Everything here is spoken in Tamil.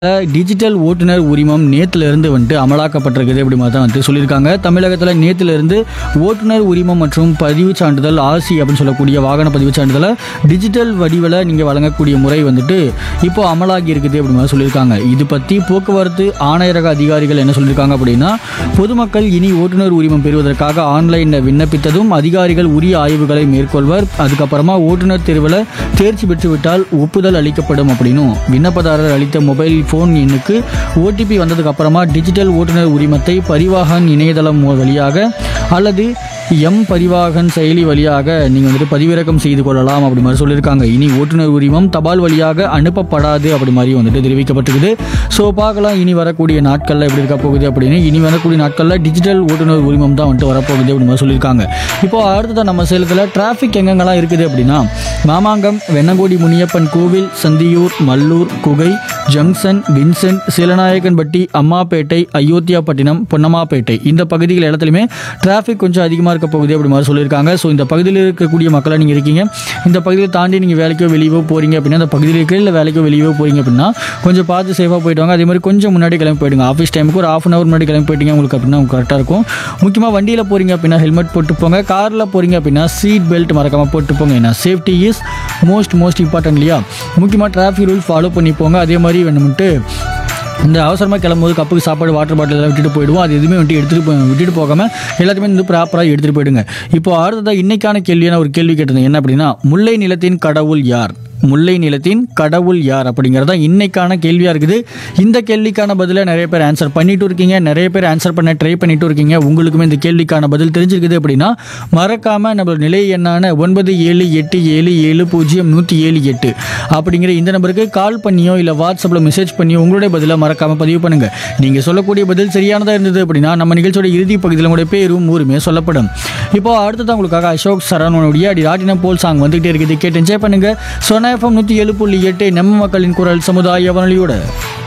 டிஜிட்டல் ஓட்டுநர் உரிமம் நேத்துல இருந்து வந்துட்டு அமலாக்கப்பட்டிருக்குது அப்படி மாதிரி தான் வந்து சொல்லியிருக்காங்க தமிழகத்தில் நேத்துல இருந்து ஓட்டுநர் உரிமம் மற்றும் பதிவு சான்றிதழ் ஆர்சி அப்படின்னு சொல்லக்கூடிய வாகன பதிவு சான்றிதழை டிஜிட்டல் வடிவில் நீங்கள் வழங்கக்கூடிய முறை வந்துட்டு இப்போ அமலாகி இருக்குது அப்படி மாதிரி சொல்லியிருக்காங்க இது பற்றி போக்குவரத்து ஆணையரக அதிகாரிகள் என்ன சொல்லியிருக்காங்க அப்படின்னா பொதுமக்கள் இனி ஓட்டுநர் உரிமம் பெறுவதற்காக ஆன்லைனில் விண்ணப்பித்ததும் அதிகாரிகள் உரிய ஆய்வுகளை மேற்கொள்வர் அதுக்கப்புறமா ஓட்டுநர் தேர்வில் தேர்ச்சி பெற்றுவிட்டால் ஒப்புதல் அளிக்கப்படும் அப்படின்னும் விண்ணப்பதாரர் அளித்த மொபைல் ஃபோன் எண்ணுக்கு ஓடிபி வந்ததுக்கு அப்புறமா டிஜிட்டல் ஓட்டுநர் உரிமத்தை பரிவாகன் இணையதளம் வழியாக அல்லது எம் பரிவாகன் செயலி வழியாக நீங்கள் வந்துட்டு பதிவிறக்கம் செய்து கொள்ளலாம் அப்படி மாதிரி சொல்லியிருக்காங்க இனி ஓட்டுநர் உரிமம் தபால் வழியாக அனுப்பப்படாது அப்படி மாதிரி வந்துட்டு தெரிவிக்கப்பட்டிருக்குது ஸோ பார்க்கலாம் இனி வரக்கூடிய நாட்களில் எப்படி இருக்க போகுது அப்படின்னு இனி வரக்கூடிய நாட்களில் டிஜிட்டல் ஓட்டுநர் உரிமம் தான் வந்துட்டு வரப்போகுது அப்படி மாதிரி சொல்லியிருக்காங்க இப்போ அடுத்ததான் நம்ம சேலத்தில் டிராஃபிக் எங்கெங்கெல்லாம் இருக்குது அப்படின்னா மாமாங்கம் வெண்ணங்கோடி முனியப்பன் கோவில் சந்தியூர் மல்லூர் குகை ஜங்ஷன் வின்சென்ட் சீலநாயக்கன்பட்டி அம்மாப்பேட்டை அயோத்தியாப்பட்டினம் பொன்னம்மாப்பேட்டை இந்த பகுதிகள் இடத்துலையுமே டிராஃபிக் கொஞ்சம் அதிகமாக இருக்க போகுது அப்படி மாதிரி சொல்லியிருக்காங்க ஸோ இந்த பகுதியில் இருக்கக்கூடிய மக்களை நீங்கள் இருக்கீங்க இந்த பகுதியை தாண்டி நீங்கள் வேலைக்கோ வெளியவோ போகிறீங்க அப்படின்னா இந்த பகுதியில் இருக்கிற இல்லை வேலைக்கோ வெளியவோ போகிறீங்க அப்படின்னா கொஞ்சம் பார்த்து சேஃபாக போயிட்டு வாங்க அதே மாதிரி கொஞ்சம் முன்னாடி கிளம்பி போயிடுங்க ஆஃபீஸ் டைமுக்கு ஒரு ஆஃப் அன் ஹவர் முன்னாடி கிளம்பி போயிட்டீங்க உங்களுக்கு அப்படின்னா கரெக்டாக இருக்கும் முக்கியமாக வண்டியில் போகிறீங்க அப்படின்னா ஹெல்மெட் போட்டு போங்க காரில் போகிறீங்க அப்படின்னா சீட் பெல்ட் மறக்காமல் போட்டு போங்க ஏன்னா safety is most most important இல்லையா முக்கியமாக டிராஃபிக் ரூல் ஃபாலோ பண்ணி போங்க அதே மாதிரி வேணும்ட்டு இந்த அவசரமாக கிளம்பும்போது கப்புக்கு சாப்பாடு வாட்டர் பாட்டில் எல்லாம் விட்டுட்டு போயிடுவோம் அது எதுவுமே வந்துட்டு எடுத்துகிட்டு போய் விட்டுட்டு போகாமல் எல்லாத்தையுமே வந்து ப்ராப்பராக எடுத்துகிட்டு போயிடுங்க இப்போ அடுத்ததாக இன்னைக்கான கேள்வியான ஒரு கேள்வி கேட்டிருந்தேன் என்ன அப்படின்னா முல்லை நிலத்தின் கடவுள் யார் முல்லை நிலத்தின் கடவுள் யார் அப்படிங்கிறது தான் இன்னைக்கான கேள்வியாக இருக்குது இந்த கேள்விக்கான பதிலை நிறைய பேர் ஆன்சர் பண்ணிட்டு இருக்கீங்க நிறைய பேர் ஆன்சர் பண்ண ட்ரை பண்ணிட்டு இருக்கீங்க உங்களுக்குமே இந்த கேள்விக்கான பதில் தெரிஞ்சிருக்குது அப்படின்னா மறக்காமல் நம்மளோட நிலை எண்ணான ஒன்பது ஏழு எட்டு ஏழு ஏழு பூஜ்ஜியம் நூற்றி ஏழு எட்டு அப்படிங்கிற இந்த நம்பருக்கு கால் பண்ணியோ இல்லை வாட்ஸ்அப்பில் மெசேஜ் பண்ணியோ உங்களுடைய பதிலை மறக்காமல் பதிவு பண்ணுங்கள் நீங்கள் சொல்லக்கூடிய பதில் சரியானதாக இருந்தது அப்படின்னா நம்ம நிகழ்ச்சியோட இறுதி பகுதியில் உங்களுடைய பேரும் ஊருமே சொல்லப்படும் இப்போ அடுத்ததான் உங்களுக்காக அசோக் சரவணனுடைய அடி ராட்டினம் போல் சாங் வந்துகிட்டே இருக்குது கேட்டு என்ஜாய் பண்ணுங்க சொன்ன எஃப்எம் நூற்றி ஏழு புள்ளி எட்டு நம்ம மக்களின் குரல் சமுதாய வானொலியோட